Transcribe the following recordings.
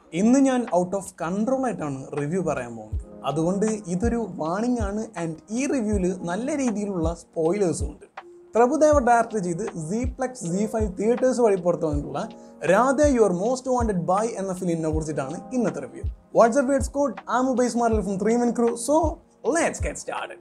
ഇന്ന് ഞാൻ out of control ആയിട്ടാണ് റിവ്യൂ പറയാൻ പോകുന്നത് അതുകൊണ്ട് ഇതൊരു വാണിംഗ് ആണ് ആൻഡ് ഈ റിവ്യൂവിൽ നല്ല രീതിയിലുള്ള സ്പോയിലേഴ്സും ഉണ്ട് പ്രഭുദേവ ഡയറക്ടർ ചെയ്ത് Zee Plex Zee five theatres വഴി പുറത്തു വന്നിട്ടുള്ള Radhe your most wanted Bhai എന്ന ഫിലിമിനെ കുറിച്ചിട്ടാണ് ഇന്നത്തെ റിവ്യൂ വാട്സ്ആപ്പ് വേർഡ്സ് കോഡ് ആ mobile smart from three min crew so let's get started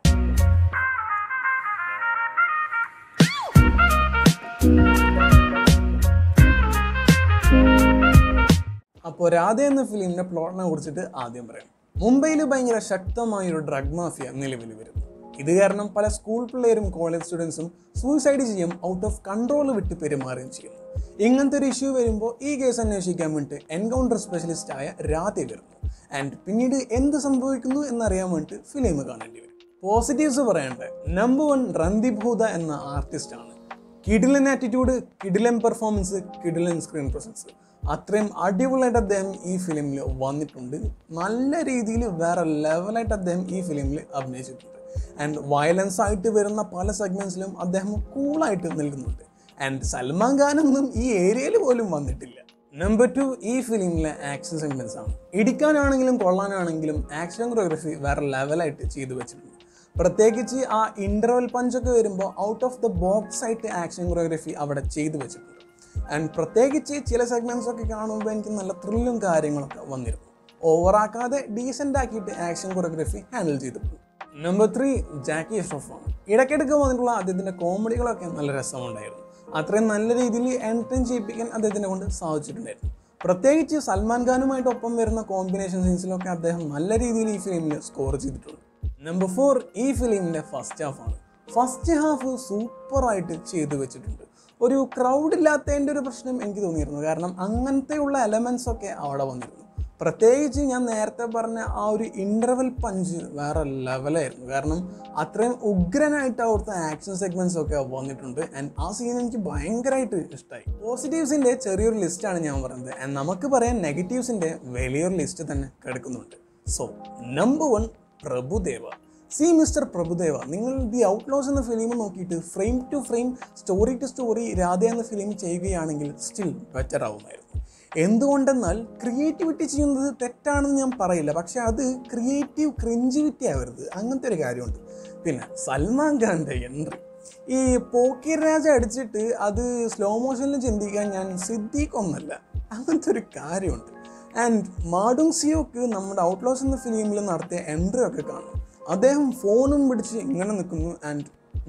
അപ്പോൾ രാധ എന്ന ഫിലിമിന്റെ പ്ലോട്ടിനെ കുറിച്ചിട്ട് ആദ്യം പറയാം മുംബൈയിൽ ഭയങ്കര ശക്തമായ ഒരു ഡ്രഗ് മാഫിയ നിലവിൽ വരുന്നു ഇത് കാരണം പല സ്കൂൾ പിള്ളേരും കോളേജ് സ്റ്റുഡൻസും സൂയിസൈഡ് ചെയ്യും ഔട്ട് ഓഫ് കൺട്രോൾ വിട്ട് പെരുമാറുകയും ചെയ്യുന്നു ഇങ്ങനത്തെ ഒരു ഇഷ്യൂ വരുമ്പോൾ ഈ കേസ് അന്വേഷിക്കാൻ വേണ്ടിയിട്ട് എൻകൗണ്ടർ സ്പെഷ്യലിസ്റ്റ് ആയ രാധ വരുന്നു ആൻഡ് പിന്നീട് എന്ത് സംഭവിക്കുന്നു എന്നറിയാൻ വേണ്ടിയിട്ട് ഫിലിം കാണേണ്ടി വരും പോസിറ്റീവ്സ് പറയേണ്ടത് നമ്പർ വൺ റൺദീപ് ഹൂദ എന്ന ആർട്ടിസ്റ്റ് ആണ് കിഡിലൻ ആറ്റിറ്റ്യൂഡ് കിഡിലൻ പെർഫോമൻസ് കിഡിലൻ സ്ക്രീൻ പ്രസൻസ് അത്രയും അടിപൊളിയായിട്ട് അദ്ദേഹം ഈ ഫിലിമിൽ വന്നിട്ടുണ്ട് നല്ല രീതിയിൽ വേറെ ലെവലായിട്ട് അദ്ദേഹം ഈ ഫിലിമിൽ അഭിനയിച്ചിട്ടുണ്ട് ആൻഡ് വയലൻസ് ആയിട്ട് വരുന്ന പല സെഗ്മെന്റ്സിലും അദ്ദേഹം കൂളായിട്ട് നിൽക്കുന്നുണ്ട് ആൻഡ് സൽമാൻ ഖാനൊന്നും ഈ ഏരിയയിൽ പോലും വന്നിട്ടില്ല നമ്പർ ടു ഈ ഫിലിമിലെ ആക്ഷൻ സെഗ്മെന്റ്സ് ആണ് ഇടിക്കാനാണെങ്കിലും കൊള്ളാനാണെങ്കിലും ആക്ഷൻ കൊറിയോഗ്രഫി വേറെ ലെവലായിട്ട് ചെയ്തു വെച്ചിട്ടുണ്ട് പ്രത്യേകിച്ച് ആ ഇന്റർവൽ പഞ്ചൊക്കെ വരുമ്പോൾ ഔട്ട് ഓഫ് ദ ബോക്സ് ആയിട്ട് ആക്ഷൻ കൊറിയോഗ്രഫി അവിടെ ചെയ്തു വെച്ചിട്ടുണ്ട് ആൻഡ് പ്രത്യേകിച്ച് ചില സെഗ്മെന്റ്സ് ഒക്കെ കാണുമ്പോൾ എനിക്ക് നല്ല ത്രില്ലും കാര്യങ്ങളൊക്കെ വന്നിരുന്നു ഓവറാക്കാതെ ഡീസൻ്റ് ആക്കിയിട്ട് ആക്ഷൻ കൊറിയോഗ്രഫി ഹാൻഡിൽ ചെയ്തിട്ടുണ്ട് നമ്പർ ത്രീ ജാക്കി ഷ്രോഫാണ് ഇടയ്ക്കിടയ്ക്ക് വന്നിട്ടുള്ള അദ്ദേഹത്തിൻ്റെ കോമഡികളൊക്കെ നല്ല രസമുണ്ടായിരുന്നു അത്രയും നല്ല രീതിയിൽ എൻ്റർടൈൻ ചെയ്യിപ്പിക്കാൻ അദ്ദേഹത്തിനെ കൊണ്ട് സാധിച്ചിട്ടുണ്ടായിരുന്നു പ്രത്യേകിച്ച് സൽമാൻ ഖാനുമായിട്ടൊപ്പം വരുന്ന കോമ്പിനേഷൻ സീൻസിലൊക്കെ അദ്ദേഹം നല്ല രീതിയിൽ ഈ ഫിലിമിൽ സ്കോർ ചെയ്തിട്ടുണ്ട് നമ്പർ ഫോർ ഈ ഫിലിമിൻ്റെ ഫസ്റ്റ് ഹാഫ് ആണ് ഫസ്റ്റ് ഹാഫ് സൂപ്പറായിട്ട് ചെയ്തു വെച്ചിട്ടുണ്ട് ഒരു ക്രൗഡ് ഇല്ലാത്തതിൻ്റെ ഒരു പ്രശ്നം എനിക്ക് തോന്നിയിരുന്നു കാരണം അങ്ങനത്തെയുള്ള എലമെൻസ് ഒക്കെ അവിടെ വന്നിരുന്നു പ്രത്യേകിച്ച് ഞാൻ നേരത്തെ പറഞ്ഞ ആ ഒരു ഇൻ്റർവൽ പഞ്ച് വേറെ ലെവലായിരുന്നു കാരണം അത്രയും ഉഗ്രനായിട്ട് അവിടുത്തെ ആക്ഷൻ സെഗ്മെൻറ്റ്സ് ഒക്കെ വന്നിട്ടുണ്ട് ആൻഡ് ആ സീൻ എനിക്ക് ഭയങ്കരമായിട്ട് ഇഷ്ടമായി പോസിറ്റീവ്സിൻ്റെ ചെറിയൊരു ലിസ്റ്റാണ് ഞാൻ പറയുന്നത് ആൻഡ് നമുക്ക് പറയാൻ നെഗറ്റീവ്സിൻ്റെ വലിയൊരു ലിസ്റ്റ് തന്നെ കിടക്കുന്നുണ്ട് സോ നമ്പർ വൺ പ്രഭുദേവ സി മിസ്റ്റർ പ്രഭുദേവ നിങ്ങൾ ദി ഔട്ട്ലോസ് എന്ന ഫിലിം നോക്കിയിട്ട് frame to frame story to story Radhe എന്ന ഫിലിം ചെയ്യുകയാണെങ്കിൽ സ്റ്റിൽ ബെറ്റർ ആവുമായിരുന്നു എന്തുകൊണ്ടെന്നാൽ ക്രിയേറ്റിവിറ്റി ചെയ്യുന്നത് തെറ്റാണെന്ന് ഞാൻ പറയില്ല പക്ഷെ അത് ക്രിയേറ്റീവ് ക്രിഞ്ചിവിറ്റി ആവരുത് അങ്ങനത്തെ ഒരു കാര്യമുണ്ട് പിന്നെ സൽമാൻ ഖാൻ്റെ എൻട്രി ഈ പോക്കീർ രാജ അടിച്ചിട്ട് അത് സ്ലോ മോഷനിൽ ചിന്തിക്കാൻ ഞാൻ സിദ്ദീഖ് ഒന്നല്ല അങ്ങനത്തെ ഒരു കാര്യമുണ്ട് ആൻഡ് മാഡുങ് സിയോക്ക് നമ്മുടെ ഔട്ട്ലോസ് എന്ന ഫിലിമിൽ നടത്തിയ എൻട്രി ഒക്കെ കാണും അദ്ദേഹം ഫോണും പിടിച്ച് ഇങ്ങനെ നിൽക്കുന്നു ആൻഡ്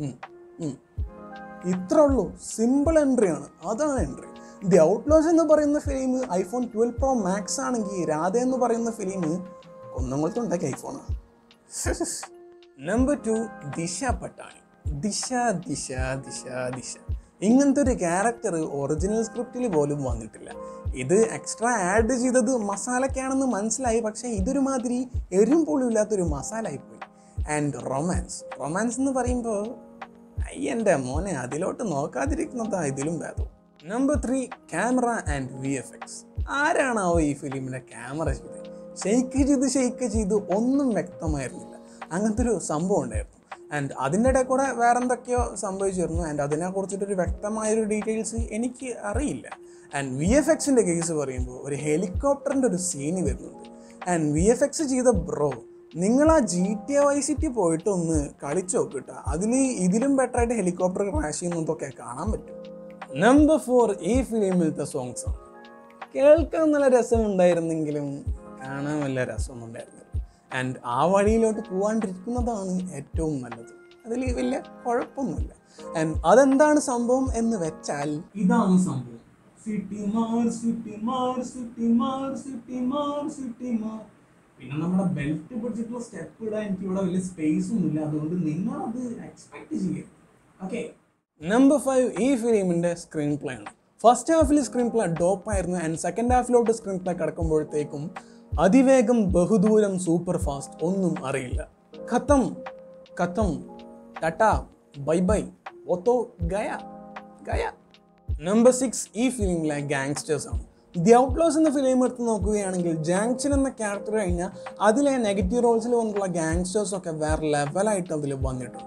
ഇത്ര ഉള്ളൂ സിമ്പിൾ എൻട്രി ആണ് അതാണ് എൻട്രി ദി ഔട്ട്ലോസ് എന്ന് പറയുന്ന film iPhone twelve pro max ആണെങ്കിൽ രാധ എന്ന് പറയുന്ന ഫിലിം ഒന്നങ്ങളത്തെ ഉണ്ടാക്കിയ ഐഫോണാണ് നമ്പർ ടു ദിശ പട്ടാണി ദിശ ദിശ ദിശ ദിശ ഇങ്ങനത്തെ ഒരു ക്യാരക്ടർ ഒറിജിനൽ സ്ക്രിപ്റ്റിൽ പോലും വന്നിട്ടില്ല ഇത് എക്സ്ട്രാ ആഡ് ചെയ്തത് മസാലയ്ക്കാണെന്ന് മനസ്സിലായി പക്ഷേ ഇതൊരു മാതിരി എരും പൊളിയില്ലാത്തൊരു മസാല ആയിപ്പോയി ആൻഡ് റൊമാൻസ് റൊമാൻസ് എന്ന് പറയുമ്പോൾ അയ്യൻ്റെ മോനെ അതിലോട്ട് നോക്കാതിരിക്കുന്നതാ ഇതിലും ഭേദം number three camera and V F X ആരാണാവോ ഈ ഫിലിമിലെ ക്യാമറ ചെയ്തത് ഷെയ്ക്ക് ചെയ്ത് ഷെയ്ക്ക് ചെയ്ത് ഒന്നും വ്യക്തമായിരുന്നില്ല അങ്ങനത്തെ ഒരു സംഭവം ഉണ്ടായിരുന്നു ആൻഡ് അതിൻ്റെ ഇടയിൽ കൂടെ വേറെ എന്തൊക്കെയോ സംഭവിച്ചിരുന്നു ആൻഡ് അതിനെ കുറിച്ചിട്ടൊരു വ്യക്തമായൊരു ഡീറ്റെയിൽസ് എനിക്ക് അറിയില്ല ആൻഡ് വി എഫ് എക്സിൻ്റെ കേസ് പറയുമ്പോൾ ഒരു ഹെലികോപ്റ്ററിൻ്റെ ഒരു സീന് വരുന്നുണ്ട് ആൻഡ് വി എഫ് എക്സ് ചെയ്ത ബ്രോ നിങ്ങൾ ആ G T A vice city പോയിട്ട് ഒന്ന് കളിച്ചു നോക്കിട്ട അതിൽ ഇതിലും ബെറ്റർ ആയിട്ട് ഹെലികോപ്റ്റർ ക്രാഷ് ചെയ്യുന്നതൊക്കെ കാണാൻ പറ്റും നമ്പർ ഫോർ ഈ ഫിലിമിലത്തെ സോങ്സ് ആണ് കേൾക്കാൻ നല്ല രസമുണ്ടായിരുന്നെങ്കിലും കാണാൻ വല്ല രസമൊന്നും ഉണ്ടായിരുന്നില്ല ആൻഡ് ആ വഴിയിലോട്ട് പോകാണ്ടിരിക്കുന്നതാണ് ഏറ്റവും നല്ലത് അതിൽ വലിയ കുഴപ്പമൊന്നുമില്ല ആൻഡ് അതെന്താണ് സംഭവം എന്ന് വെച്ചാൽ ഇതാണ് സംഭവം സിറ്റി മാർ സിറ്റി മാർ സിറ്റി മാർ സിറ്റി മാർ സിറ്റി മാർ പിന്നെ നമ്മുടെ ബെൽറ്റ് പിടിച്ചിട്ടുള്ള സ്റ്റെപ്പ് ഇടാൻ എനിക്ക് ഇവിടെ വലിയ സ്പേസ് ഒന്നുമില്ല അതുകൊണ്ട് നിങ്ങൾ അത് എക്സ്പെക്ട് ചെയ്യരുത് ഓക്കെ നമ്പർ ഫൈവ് ഈ ഫിലിമിന്റെ സ്ക്രീൻ പ്ലേ ആണ് ഫസ്റ്റ് ഹാഫിൽ സ്ക്രീൻ പ്ലേ ഡോപ്പ് ആയിരുന്നു ആൻഡ് സെക്കൻഡ് ഹാഫിലോട്ട് സ്ക്രീൻ പ്ലേ കിടക്കുമ്പോഴത്തേക്കും അതിവേഗം ബഹുദൂരം സൂപ്പർ ഫാസ്റ്റ് ഒന്നും അറിയില്ല ഖത്തം ഖത്തം ടട്ട ബൈ ബൈ ഒത്തോ ഗയ ഗയ നമ്പർ സിക്സ് ഈ ഫിലിമിലെ ഗാങ്സ്റ്റേഴ്സ് ആണ് ദി ഔട്ട്ലോസ് എന്ന ഫിലിം എടുത്ത് നോക്കുകയാണെങ്കിൽ ജാങ്ചൻ എന്ന ക്യാരക്ടർ കഴിഞ്ഞാൽ അതിലെ നെഗറ്റീവ് റോൾസിൽ വന്നിട്ടുള്ള ഗാങ്സ്റ്റേഴ്സ് ഒക്കെ വേറെ ലെവലായിട്ട് അതിൽ വന്നിട്ടുണ്ട്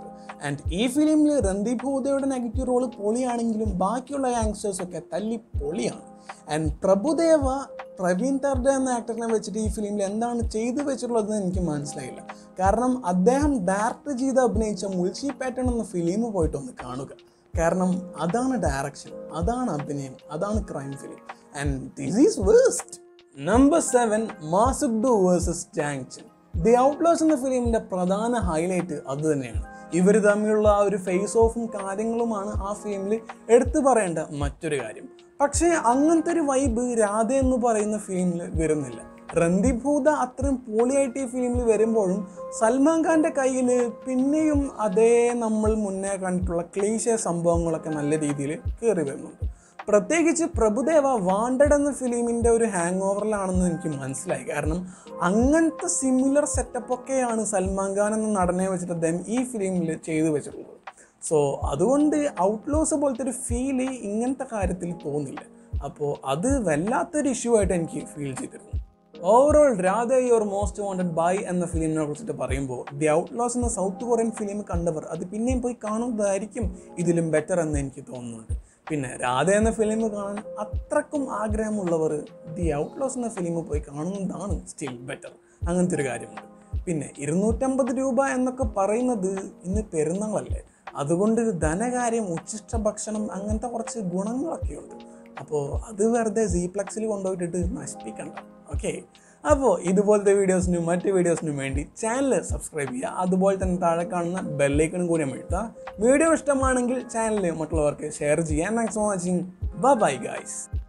ആൻഡ് ഈ ഫിലിമിൽ രൺദീപ് ഹൂദയുടെ നെഗറ്റീവ് റോള് പൊളിയാണെങ്കിലും ബാക്കിയുള്ള യാങ്സ്റ്റേഴ്സ് ഒക്കെ തല്ലി പൊളിയാണ് ആൻഡ് പ്രഭുദേവ പ്രവീൺ തർഡ എന്ന ആക്ടറിനെ വെച്ചിട്ട് ഈ ഫിലിമിൽ എന്താണ് ചെയ്തു വെച്ചിട്ടുള്ളതെന്ന് എനിക്ക് മനസ്സിലായില്ല കാരണം അദ്ദേഹം ഡയറക്റ്റ് ചെയ്ത് അഭിനയിച്ച മുൾച്ചി പാറ്റേൺ എന്ന ഫിലിം പോയിട്ടൊന്ന് കാണുക കാരണം അതാണ് ഡയറക്ഷൻ അതാണ് അഭിനയം അതാണ് crime film and this is waste number seven Ma Seokdo versus Jang Chen the outlaws എന്ന ഫിലിമിന്റെ പ്രധാന ഹൈലൈറ്റ് അത് തന്നെയാണ് ഇവർ തമ്മിലുള്ള ആ ഒരു ഫേസ് ഓഫും കാര്യങ്ങളുമാണ് ആ ഫിലിമിൽ എടുത്തു പറയേണ്ട മറ്റൊരു കാര്യം പക്ഷേ അങ്ങനത്തെ ഒരു വൈബ് രാധ എന്ന് പറയുന്ന ഫിലിമിൽ വരുന്നില്ല രൺദീപ് ഹൂദ അത്രയും പോളിയായിട്ട് ഈ ഫിലിമിൽ വരുമ്പോഴും സൽമാൻ ഖാന്റെ കയ്യിൽ പിന്നെയും അതേ നമ്മൾ മുന്നേ കണ്ടിട്ടുള്ള ക്ലീശ സംഭവങ്ങളൊക്കെ നല്ല രീതിയിൽ കയറി വരുന്നുണ്ട് പ്രത്യേകിച്ച് പ്രഭുദേവ വാണ്ടഡ് എന്ന ഫിലിമിൻ്റെ ഒരു ഹാങ് ഓവറിലാണെന്ന് എനിക്ക് മനസ്സിലായി കാരണം അങ്ങനത്തെ സിമിലർ സെറ്റപ്പൊക്കെയാണ് സൽമാൻ ഖാൻ എന്ന നടനെ വെച്ചിട്ട് അദ്ദേഹം ഈ ഫിലിമിൽ ചെയ്തു വെച്ചിട്ടുള്ളത് സോ അതുകൊണ്ട് ഔട്ട്ലോസ് പോലത്തെ ഒരു ഫീല് ഇങ്ങനത്തെ കാര്യത്തിൽ തോന്നില്ല അപ്പോൾ അത് വല്ലാത്തൊരു ഇഷ്യൂ ആയിട്ട് എനിക്ക് ഫീൽ ചെയ്തിരുന്നു overall Radhe your most wanted Bhai എന്ന ഫിലിമിനെ കുറിച്ചിട്ട് പറയുമ്പോൾ ദി ഔട്ട്ലോസ് എന്ന സൗത്ത് കൊറിയൻ ഫിലിം കണ്ടവർ അത് പിന്നെയും പോയി കാണുന്നതായിരിക്കും ഇതിലും ബെറ്റർ എന്ന് എനിക്ക് തോന്നുന്നുണ്ട് പിന്നെ രാധ എന്ന ഫിലിം കാണാൻ അത്രക്കും ആഗ്രഹമുള്ളവർ ദി ഔട്ട്ലോസ് എന്ന ഫിലിം പോയി കാണുന്നതാണ് സ്റ്റിൽ ബെറ്റർ അങ്ങനത്തെ ഒരു കാര്യമുണ്ട് പിന്നെ ഇരുന്നൂറ്റമ്പത് രൂപ എന്നൊക്കെ പറയുന്നത് ഇന്ന് പെരുന്നാളല്ലേ അതുകൊണ്ട് ധനകാര്യം ഉച്ചിഷ്ട ഭക്ഷണം അങ്ങനത്തെ കുറച്ച് ഗുണങ്ങളൊക്കെ ഉണ്ട് അപ്പോൾ അത് വെറുതെ സീപ്ലക്സിൽ കൊണ്ടുപോയിട്ടിട്ട് നശിപ്പിക്കണ്ട ഓക്കെ അപ്പോൾ ഇതുപോലത്തെ വീഡിയോസിനും മറ്റ് വീഡിയോസിനും വേണ്ടി ചാനൽ സബ്സ്ക്രൈബ് ചെയ്യുക അതുപോലെ തന്നെ താഴെ കാണുന്ന ബെല്ലൈക്കണും കൂടി അമഴ്ത്തുക വീഡിയോ ഇഷ്ടമാണെങ്കിൽ ചാനൽ മറ്റുള്ളവർക്ക് ഷെയർ ചെയ്യാൻ thanks for watching bye guys